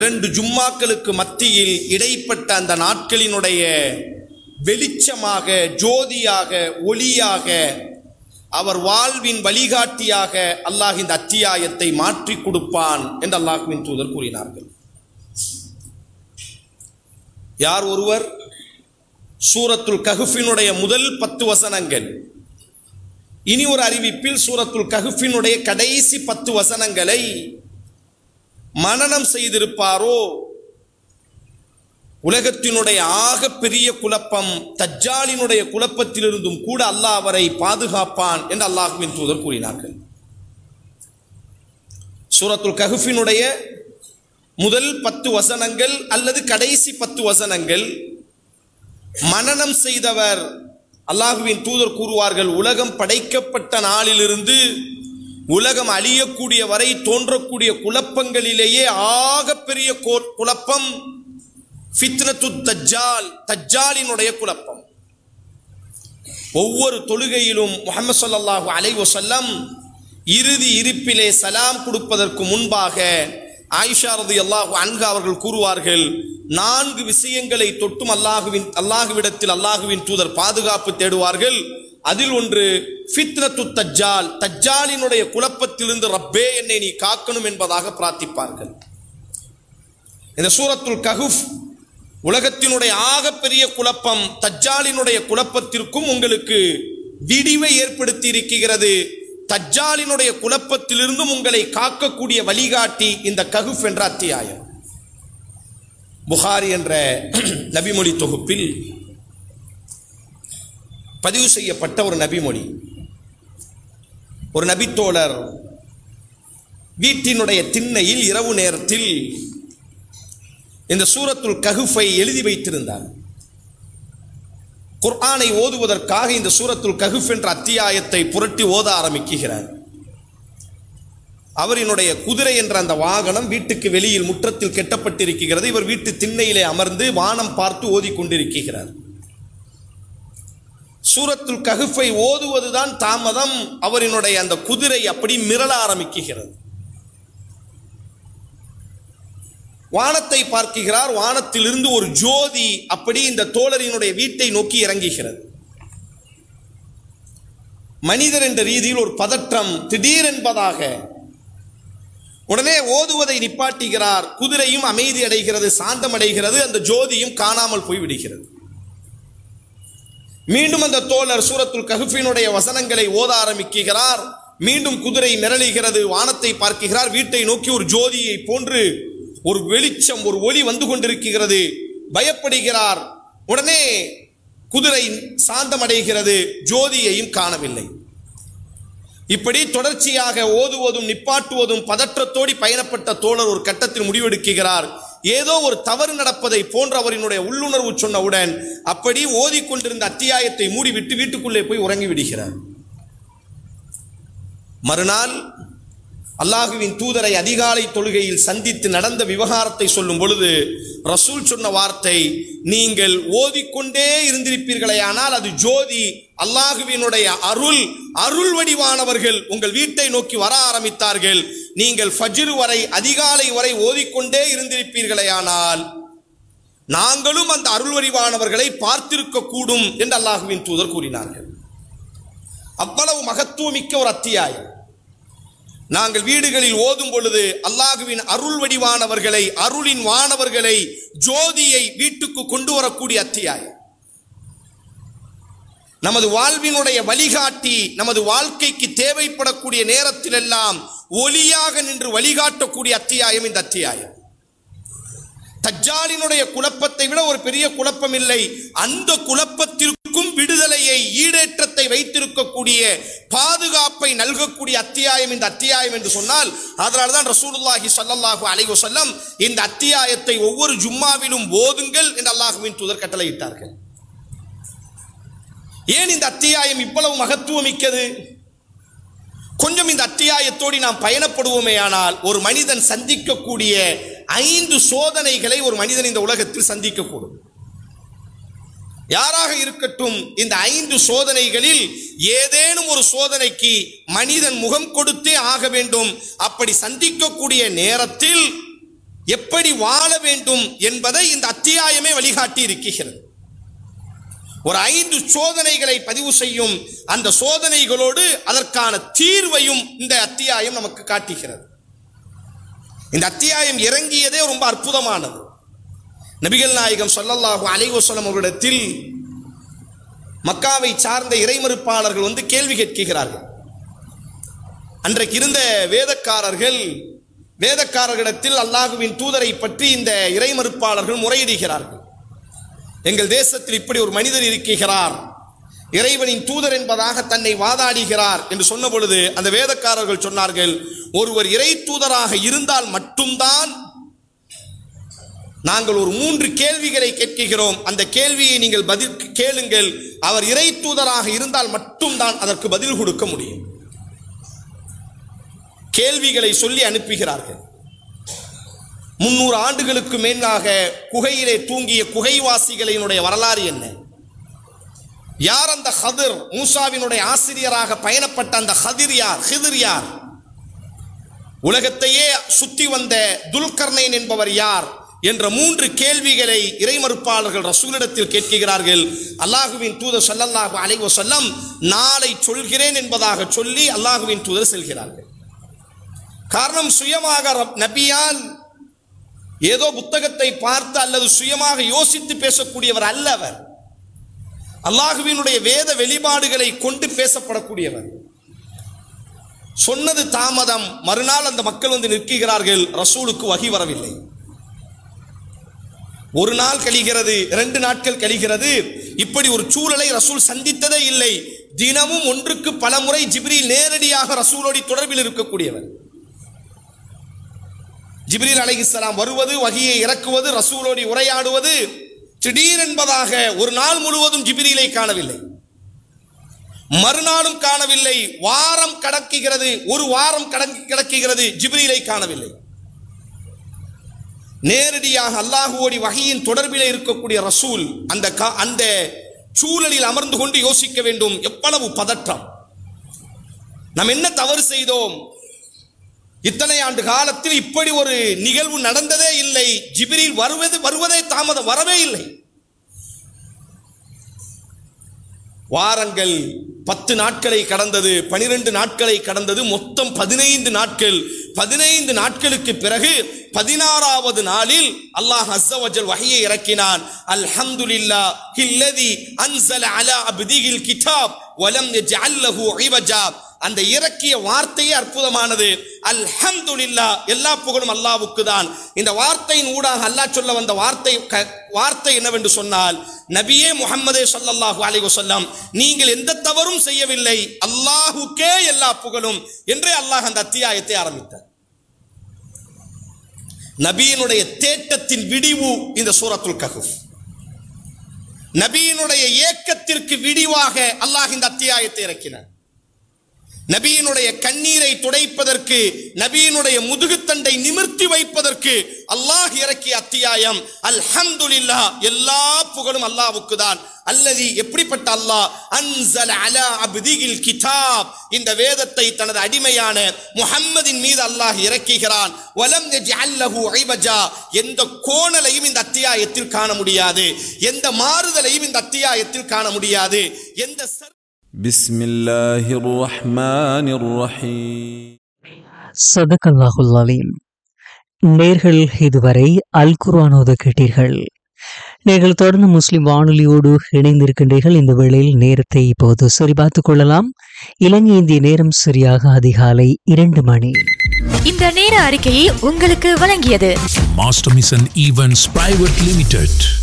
இரண்டு ஜும்மாக்களுக்கு மத்தியில் இடைப்பட்ட அந்த நாட்களினுடைய வெளிச்சமாக ஜோதியாக ஒளியாக அவர் வாழ்வின் வழிகாட்டியாக அல்லாஹ் இந்த அத்தியாயத்தை மாற்றி கொடுப்பான் என்று அல்லாஹுவின் தூதர் கூறினார்கள் யார் ஒருவர் சூரத்துல் கஹுஃபினுடைய முதல் பத்து வசனங்கள் இனி ஒரு அறிவிப்பில் சூரத்துல் கஹுஃபினுடைய கடைசி பத்து வசனங்களை மனனம் செய்திருப்பாரோ உலகத்தினுடைய ஆக பெரிய குழப்பம் தஜ்ஜாலினுடைய குழப்பத்திலிருந்தும் கூட அல்லாஹ் அவரை பாதுகாப்பான் என்று அல்லாஹுவின் தூதர் கூறினார்கள் சூரத்துல் கஹுஃபினுடைய முதல் பத்து வசனங்கள் அல்லது கடைசி பத்து வசனங்கள் மனனம் செய்தவர் அல்லாஹுவின் தூதர் கூறுவார்கள் உலகம் படைக்கப்பட்ட நாளிலிருந்து உலகம் அழியக்கூடிய வரை தோன்றக்கூடிய குழப்பங்களிலேயே ஆக பெரிய குழப்பம் ஃபித்னத்து தஜ்ஜால் தஜ்ஜாலினுடைய குழப்பம் ஒவ்வொரு தொழுகையிலும் முகமது ஸல்லல்லாஹு அலைஹி வஸல்லம் இறுதி இருப்பிலே சலாம் கொடுப்பதற்கு முன்பாக ஆயிஷா ரலியல்லாஹு அன்ஹா அவர்கள் கூறுவார்கள் நான்கு விஷயங்களை தொட்டும் அல்லாஹுவின் அல்லாஹுவிடத்தில் அல்லாஹுவின் தூதர் பாதுகாப்பு தேடுவார்கள் அதில் ஒன்று ஃபித்னத்து தஜ்ஜால் தஜ்ஜாலினுடைய குழப்பத்திலிருந்து ரப்பே என்னை நீ காக்கணும் என்பதாக பிரார்த்திப்பார்கள் இந்த சூரத்துல் கஹுஃப் உலகத்தினுடைய ஆகப்பெரிய குழப்பம் தஜ்ஜாலினுடைய குழப்பத்திற்கும் உங்களுக்கு விடிவை ஏற்படுத்தி இருக்கிறது தஜ்ஜாலினுடைய குழப்பத்திலிருந்தும் உங்களை காக்கக்கூடிய வழிகாட்டி இந்த கஹுஃப் என்ற அத்தியாயம் புகாரி என்ற நபிமொழி தொகுப்பில் பதிவு செய்யப்பட்ட ஒரு நபிமொழி ஒரு நபித்தோழர் வீட்டினுடைய திண்ணையில் இரவு நேரத்தில் இந்த சூரத்துல் கஹுஃபை எழுதி வைத்திருந்தார் குர்ஆனை ஓதுவதற்காக இந்த சூரத்துல் கஹுஃப் என்ற அத்தியாயத்தை புரட்டி ஓத ஆரம்பிக்கிறார் அவரினுடைய குதிரை என்ற அந்த வாகனம் வீட்டுக்கு வெளியில் முற்றத்தில் கெட்டப்பட்டிருக்கிறது இவர் வீட்டு திண்ணையிலே அமர்ந்து வானம் பார்த்து ஓதிக்கொண்டிருக்கிறார் சூரத்துல் கஹுஃபை ஓதுவதுதான் தாமதம் அவரினுடைய அந்த குதிரை அப்படி மிரள ஆரம்பிக்கிறது வானத்தை பார்க்கிறார் வானத்திலிருந்து ஒரு ஜோதி அப்படி இந்த தோழரினுடைய வீட்டை நோக்கி இறங்குகிறது மனிதர் என்ற ரீதியில் ஒரு பதற்றம் திடீர் என்பதாக உடனே ஓதுவதை நிப்பாட்டுகிறார் குதிரையும் அமைதி அடைகிறது சாந்தம் அடைகிறது அந்த ஜோதியும் காணாமல் போய்விடுகிறது மீண்டும் அந்த தோழர் சூரத்துல் கஹுஃபினுடைய வசனங்களை ஓத ஆரம்பிக்கிறார் மீண்டும் குதிரை மிரளுகிறது வானத்தை பார்க்கிறார் வீட்டை நோக்கி ஒரு ஜோதியை போன்று ஒரு வெளிச்சம் ஒரு ஒளி வந்து கொண்டிருக்கிறது பயப்படுகிறார் உடனே குதிரை சாந்தமடைகிறது ஜோதியையும் காணவில்லை இப்படி தொடர்ச்சியாக ஓதுவதும் நிப்பாட்டுவதும் பதற்றத்தோடி பயணப்பட்ட தோழர் ஒரு கட்டத்தில் முடிவெடுக்கிறார் ஏதோ ஒரு தவறு நடப்பதை போன்ற அவரினுடைய உள்ளுணர்வு சொன்னவுடன் அப்படி ஓதிக்கொண்டிருந்த அத்தியாயத்தை மூடிவிட்டு வீட்டுக்குள்ளே போய் உறங்கி விடுகிறார் மறுநாள் அல்லாஹுவின் தூதரை அதிகாலை தொழுகையில் சந்தித்து நடந்த விவகாரத்தை சொல்லும் பொழுது ரசூல் சொன்ன வார்த்தை நீங்கள் ஓதிக்கொண்டே இருந்திருப்பீர்களே ஆனால் அது ஜோதி அல்லாஹுவினுடைய அருள் அருள் வடிவானவர்கள் உங்கள் வீட்டை நோக்கி வர ஆரம்பித்தார்கள் நீங்கள் ஃபஜ்ர் வரை அதிகாலை வரை ஓதிக்கொண்டே இருந்திருப்பீர்களே ஆனால் நாங்களும் அந்த அருள் வடிவானவர்களை பார்த்திருக்க கூடும் என்று அல்லாஹுவின் தூதர் கூறினார்கள் அவ்வளவு மகத்துவமிக்க ஒரு அத்தியாயம் நாங்கள் வீடுகளில் ஓதும் பொழுது அல்லாஹுவின் அருள் வடிவானவர்களை அருளின் வானவர்களை ஜோதியை வீட்டுக்கு கொண்டு வரக்கூடிய அத்தியாயம் நமது வாழ்வினுடைய வழிகாட்டி நமது வாழ்க்கைக்கு தேவைப்படக்கூடிய நேரத்தில் எல்லாம் ஒளியாக நின்று வழிகாட்டக்கூடிய அத்தியாயம் இந்த அத்தியாயம் தஜ்ஜாலினுடைய குழப்பத்தை விட ஒரு பெரிய குழப்பம் இல்லை அந்த குழப்பத்திற்கும் விடுதலையை ஈடேற்றத்தை வைத்திருக்கக்கூடிய பாதுகாப்பை நல்கக்கூடிய அத்தியாயம் இந்த அத்தியாயம் என்று சொன்னால் அதனால தான் ரசூலுல்லாஹி ஸல்லல்லாஹு அலைஹி வஸல்லம் இந்த அத்தியாயத்தை ஒவ்வொரு ஜும்மாவிலும் ஓதுங்கள் என்று அல்லாஹுவின் தூதர் கட்டளையிட்டார்கள் ஏன் இந்த அத்தியாயம் இவ்வளவு மகத்துவமிக்கது கொஞ்சம் இந்த அத்தியாயத்தோடு நாம் பயணப்படுவோமே ஆனால் ஒரு மனிதன் சந்திக்கக்கூடிய ஐந்து சோதனைகளை ஒரு மனிதன் இந்த உலகத்தில் சந்திக்கக்கூடும் யாராக இருக்கட்டும் இந்த ஐந்து சோதனைகளில் ஏதேனும் ஒரு சோதனைக்கு மனிதன் முகம் கொடுத்தே ஆக வேண்டும் அப்படி சந்திக்கக்கூடிய நேரத்தில் எப்படி வாழ வேண்டும் என்பதை இந்த அத்தியாயமே வழிகாட்டி இருக்கிறது ஒரு ஐந்து சோதனைகளை பதிவு செய்யும் அந்த சோதனைகளோடு அதற்கான தீர்வையும் இந்த அத்தியாயம் நமக்கு காட்டுகிறது இந்த அத்தியாயம் இறங்கியதே ரொம்ப அற்புதமானது நபிகள் நாயகம் ஸல்லல்லாஹு அலைஹி வஸல்லம் அவர்களிடத்தில் மக்காவை சார்ந்த இறைமறுப்பாளர்கள் வந்து கேள்வி கேட்கிறார்கள் அன்றைக்கு இருந்த வேதக்காரர்கள் வேதக்காரர்களிடத்தில் அல்லாஹுவின் தூதரை பற்றி இந்த இறைமறுப்பாளர்கள் முறையிடுகிறார்கள் எங்கள் தேசத்தில் இப்படி ஒரு மனிதர் இருக்கிறார் இறைவனின் தூதர் என்பதாக தன்னை வாதாடுகிறார் என்று சொன்ன பொழுது அந்த வேதக்காரர்கள் சொன்னார்கள் ஒருவர் இறை தூதராக இருந்தால் மட்டும்தான் நாங்கள் ஒரு மூன்று கேள்விகளை கேட்கிறோம் அந்த கேள்வியை நீங்கள் பதில் கேளுங்கள் அவர் இறை தூதராக இருந்தால் மட்டும்தான் அதற்கு பதில் கொடுக்க முடியும் கேள்விகளை சொல்லி அனுப்புகிறார்கள் முன்னூறு ஆண்டுகளுக்கு மேலாக குகையிலே தூங்கிய குகைவாசிகளினுடைய வரலாறு என்ன யார் அந்த ஹதிர் மூசாவினுடைய ஆசிரியராக பயணப்பட்ட அந்த ஹதிர் யார் ஹிதிர் யார் உலகத்தையே சுத்தி வந்த துல்கர்னைன் என்பவர் யார் என்ற மூன்று கேள்விகளை இறைமறுப்பாளர்கள் ரசூலிடத்தில் கேட்கிறார்கள் அல்லாஹுவின் தூதர் ஸல்லல்லாஹு அலைஹி வஸல்லம் நாளை சொல்கிறேன் என்பதாக சொல்லி அல்லாஹுவின் தூதர் செல்கிறார்கள் காரணம் சுயமாக ரப்- நபியால் ஏதோ புத்தகத்தை பார்த்து அல்லது சுயமாக யோசித்து பேசக்கூடியவர் அல்ல அவர் அல்லாஹுவினுடைய வேத வெளிப்பாடுகளை கொண்டு பேசப்படக்கூடியவர் சொன்னது தாமதம் மறுநாள் அந்த மக்கள் வந்து நிற்கிறார்கள் ரசூலுக்கு வகி வரவில்லை ஒரு நாள் கழிகிறது இரண்டு நாட்கள் கழிகிறது இப்படி ஒரு சூழலை ரசூல் சந்தித்ததே இல்லை தினமும் ஒன்றுக்கு பல முறை ஜிப்ரீல் நேரடியாக ரசூலோடி தொடர்பில் இருக்கக்கூடியவர் ஜிப்ரீல் அலைஹிஸ்ஸலாம் வருவது வகியை இறக்குவது ரசூலோடி உரையாடுவது திடீரென்பதாக ஒரு நாள் முழுவதும் ஜிப்ரீலை காணவில்லை மறுநாளும் காணவில்லை வாரம் கடக்குகிறது ஒரு வாரம் கடக்கி கிடக்குகிறது ஜிப்ரீலை காணவில்லை நேரடியாக அல்லாஹுவோடி வகையின் தொடர்பிலே இருக்கக்கூடிய ரசூல் அந்த கா- அந்த சூழலில் அமர்ந்து கொண்டு யோசிக்க வேண்டும் எவ்வளவு பதற்றம் நாம் என்ன தவறு செய்தோம் இத்தனை ஆண்டு காலத்தில் இப்படி ஒரு நிகழ்வு நடந்ததே இல்லை ஜிப்ரீல் வருவது வருவதே தாமதம் வரவே இல்லை வாரங்கள் பத்து நாட்களை கடந்தது பனிரெண்டு நாட்களை கடந்தது மொத்தம் பதினைந்து நாட்கள் பதினைந்து நாட்களுக்கு பிறகு பதினாறாவது நாளில் அல்லாஹ் அஸ்ஸவஜல் வஹையை இறக்கினான் அல்ஹம்துலில்லா ஹில்லதி அன்சல அலா அப்திஹில் கிதாப் வலம் யஜ்அல் லஹு இவஜா அந்த இறக்கிய வார்த்தையே அற்புதமானது அல்ஹம்துலில்லா எல்லா புகழும் அல்லாவுக்கு தான் இந்த வார்த்தையின் ஊடாக அல்லாஹ் சொல்ல வந்த வார்த்தை க- வார்த்தை என்னவென்று சொன்னால் நபியே முஹம்மதே ஸல்லல்லாஹு அலைஹி வஸல்லம் நீங்கள் எந்த தவறும் செய்யவில்லை அல்லாஹுக்கே எல்லா புகழும் என்றே அல்லாஹ் அந்த அத்தியாயத்தை ஆரம்பித்தார் நபியினுடைய தேட்டத்தின் விடிவு இந்த சூரத்துல் கஹஃப் நபியினுடைய ஏக்கத்திற்கு விடிவாக அல்லாஹ் இந்த அத்தியாயத்தை இறக்கினார் நபியினுடைய கண்ணீரை துடைப்பதற்கு நபியினுடைய முதுகுத்தண்டை நிமிர்த்தி வைப்பதற்கு அல்லாஹ் இறக்கிய அத்தியாயம் அல்ஹம்துலில்லாஹ் எல்லா புகழும் அல்லாஹ்வுக்கு தான் அல்லதி எப்படிப்பட்ட அல்லாஹ் அன்சல அலா அப்திகில் கிதாப் இந்த வேதத்தை தனது அடிமையான முஹம்மதின் மீது அல்லாஹ் இறக்குகிறான் வலம் யஜ்அல் லஹு ஐவஜா எந்த கோணலையும் இந்த அத்தியாயத்தில் காண முடியாது எந்த மாறுதலையும் இந்த அத்தியாயத்தில் காண முடியாது எந்த சர் بسم الله الرحمن الرحيم சதகல்லாஹுல் அலீம் நேர்கள் இதுவரை அல் குர்ஆனோத கேட்டீர்கள் நீங்கள் தொடர்ந்து முஸ்லிம் வானொலியோடு இணைந்திருக்கின்றீர்கள் இந்த வேளையில் நேரத்தை இப்போது சரிபார்த்துக் கொள்ளலாம் இலங்கை இந்திய நேரம் சரியாக அதிகாலை இரண்டு மணி இந்த நேர அறிக்கையை உங்களுக்கு வழங்கியது Master Mission Events Private Limited.